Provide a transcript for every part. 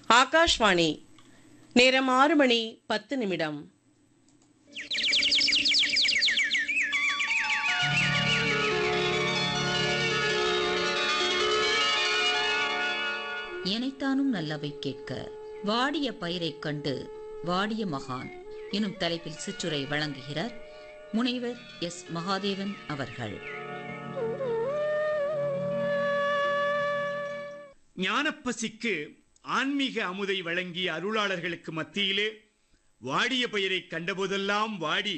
ஆகாஷ்வாணி நேரம் ஆறு மணி பத்து நிமிடம் எனைத்தானும் நல்லவை கேட்க வாடிய பயிரைக் கண்டு வாடிய மகான் எனும் தலைப்பில் சிற்றுரை வழங்குகிறார் முனைவர் எஸ் மகாதேவன் அவர்கள் ஞானப்பசிக்கு ஆன்மீக அமுதை வழங்கிய அருளாளர்களுக்கு மத்தியிலே வாடிய பயிரை கண்டபோதெல்லாம் வாடி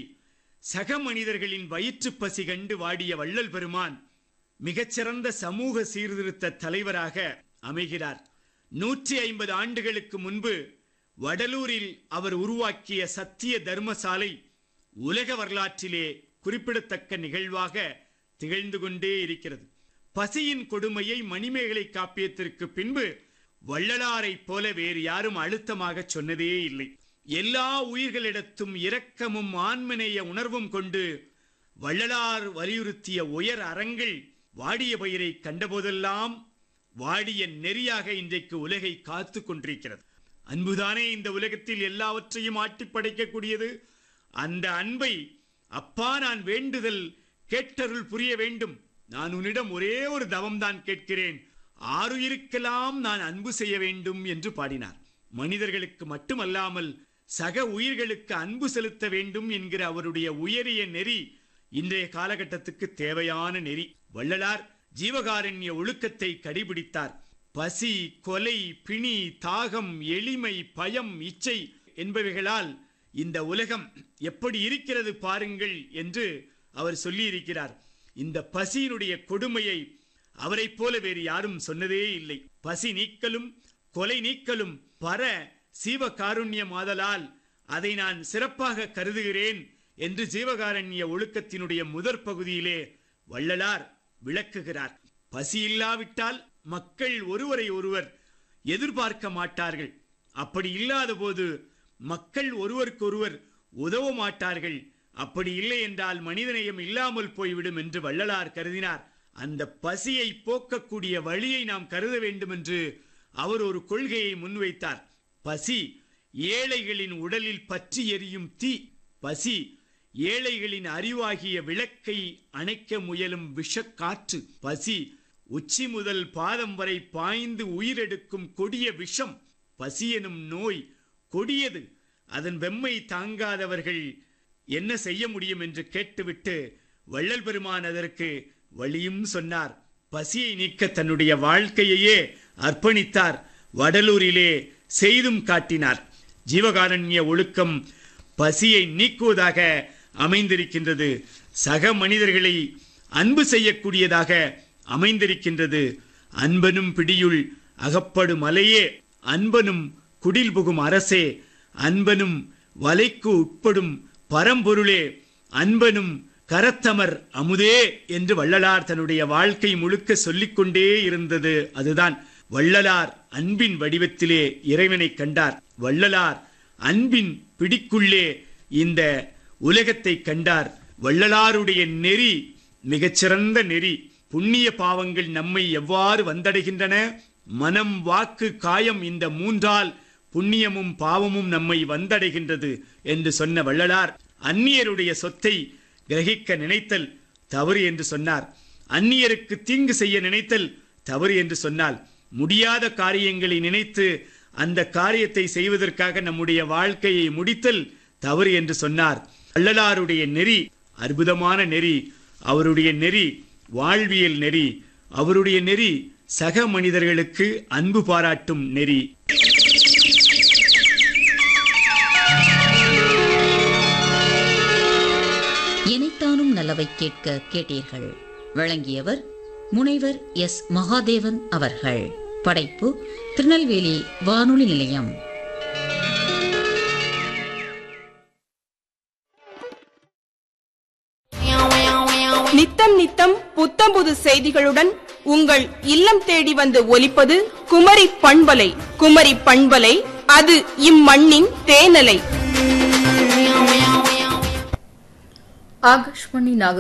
சக மனிதர்களின் வயிற்றுப் பசி கண்டு வாடிய வள்ளல் பெருமான் மிகச்சிறந்த சமூக சீர்திருத்த தலைவராக அமைகிறார் நூற்றி ஐம்பது ஆண்டுகளுக்கு முன்பு வடலூரில் அவர் உருவாக்கிய சத்திய தர்மசாலை உலக வரலாற்றிலே குறிப்பிடத்தக்க நிகழ்வாக திகழ்ந்து கொண்டே இருக்கிறது பசியின் கொடுமையை மணிமேகலை காப்பியத்திற்கு பின்பு வள்ளலாரைப் போல வேறு யாரும் அழுத்தமாக சொன்னதே இல்லை எல்லா உயிர்களிடத்தும் இரக்கமும் ஆன்மநேய உணர்வும் கொண்டு வள்ளலார் வலியுறுத்திய உயர் அறங்கள் வாடிய பயிரை கண்டபோதெல்லாம் வாடிய நெறியாக இன்றைக்கு உலகை காத்து கொண்டிருக்கிறது அன்புதானே இந்த உலகத்தில் எல்லாவற்றையும் ஆட்டி படைக்கக்கூடியது அந்த அன்பை அப்பா நான் வேண்டுதல் கேட்டருள் புரிய வேண்டும் நான் உன்னிடம் ஒரே ஒரு தவம்தான் கேட்கிறேன் ஆறுயிருக்கெல்லாம் நான் அன்பு செய்ய வேண்டும் என்று பாடினார் மனிதர்களுக்கு மட்டுமல்லாமல் சக உயிர்களுக்கு அன்பு செலுத்த வேண்டும் என்கிற அவருடைய உயரிய நெறி இன்றைய காலகட்டத்துக்கு தேவையான நெறி வள்ளலார் ஜீவகாரண்ய ஒழுக்கத்தை கடைபிடித்தார் பசி கொலை பிணி தாகம் எளிமை பயம் இச்சை என்பவைகளால் இந்த உலகம் எப்படி இருக்கிறது பாருங்கள் என்று அவர் சொல்லியிருக்கிறார் இந்த பசியினுடைய கொடுமையை அவரைப் போல வேறு யாரும் சொன்னதே இல்லை பசி நீக்கலும் கொலை நீக்கலும் பர சீவ காருண்யமாதலால் அதை நான் சிறப்பாக கருதுகிறேன் என்று ஜீவகாரண்ய ஒழுக்கத்தினுடைய முதற் பகுதியிலே வள்ளலார் விளக்குகிறார் பசி இல்லாவிட்டால் மக்கள் ஒருவரை ஒருவர் எதிர்பார்க்க மாட்டார்கள் அப்படி இல்லாத போது மக்கள் ஒருவருக்கொருவர் உதவ மாட்டார்கள் அப்படி இல்லை என்றால் மனிதநேயம் இல்லாமல் போய்விடும் என்று வள்ளலார் கருதினார் அந்த பசியை போக்கக்கூடிய வழியை நாம் கருத வேண்டும் என்று அவர் ஒரு கொள்கையை முன்வைத்தார் பசி ஏழைகளின் உடலில் பற்றி எரியும் தீ பசி ஏழைகளின் அறிவாகிய விளக்கை அணைக்க முயலும் விஷக்காற்று பசி உச்சி முதல் பாதம் வரை பாய்ந்து உயிரெடுக்கும் கொடிய விஷம் பசி எனும் நோய் கொடியது அதன் வெம்மை தாங்காதவர்கள் என்ன செய்ய முடியும் என்று கேட்டுவிட்டு வள்ளல் பெருமான் அதற்கு வழியும் சொன்னார் பசியை நீக்க தன்னுடைய வாழ்க்கையையே அர்ப்பணித்தார் வடலூரிலே செய்தும் காட்டினார் ஜீவகாரண்ய ஒழுக்கம் பசியை நீக்குவதாக அமைந்திருக்கின்றது சக மனிதர்களை அன்பு செய்யக்கூடியதாக அமைந்திருக்கின்றது அன்பனும் பிடியுள் அகப்படும் அலையே அன்பனும் குடில் புகும் அரசே அன்பனும் வலைக்கு உட்படும் பரம்பொருளே அன்பனும் கரத்தமர் அமுதே என்று வள்ளலார் தன்னுடைய வாழ்க்கை முழுக்க சொல்லிக்கொண்டே இருந்தது அதுதான் வள்ளலார் அன்பின் வடிவத்திலே இறைவனை கண்டார் வள்ளலார் அன்பின் பிடிக்குள்ளே இந்த உலகத்தை கண்டார் வள்ளலாருடைய நெறி மிகச்சிறந்த நெறி புண்ணிய பாவங்கள் நம்மை எவ்வாறு வந்தடைகின்றன மனம் வாக்கு காயம் இந்த மூன்றால் புண்ணியமும் பாவமும் நம்மை வந்தடைகின்றது என்று சொன்ன வள்ளலார் அந்நியருடைய சொத்தை கிரகிக்க நினைத்தல் தவறு என்று சொன்னார் அந்நியருக்கு தீங்கு செய்ய நினைத்தல் தவறு என்று சொன்னால் முடியாத காரியங்களை நினைத்து அந்த காரியத்தை செய்வதற்காக நம்முடைய வாழ்க்கையை முடித்தல் தவறு என்று சொன்னார் வள்ளலாருடைய நெறி அற்புதமான நெறி அவருடைய நெறி வாழ்வியல் நெறி அவருடைய நெறி சக மனிதர்களுக்கு அன்பு பாராட்டும் நெறி எனைத்தானும் நல்லவை கேட்க கேட்டீர்கள் வழங்கியவர் முனைவர் எஸ் மகாதேவன் அவர்கள் படைப்பு திருநெல்வேலி வானொலி நிலையம் நித்தம் நித்தம் புத்தம் புது செய்திகளுடன் உங்கள் இல்லம் தேடி வந்து ஒலிப்பது குமரி பண்பலை குமரி பண்பலை அது இம்மண்ணின் தேனலை ஆகாஷ்வாணி நாகர்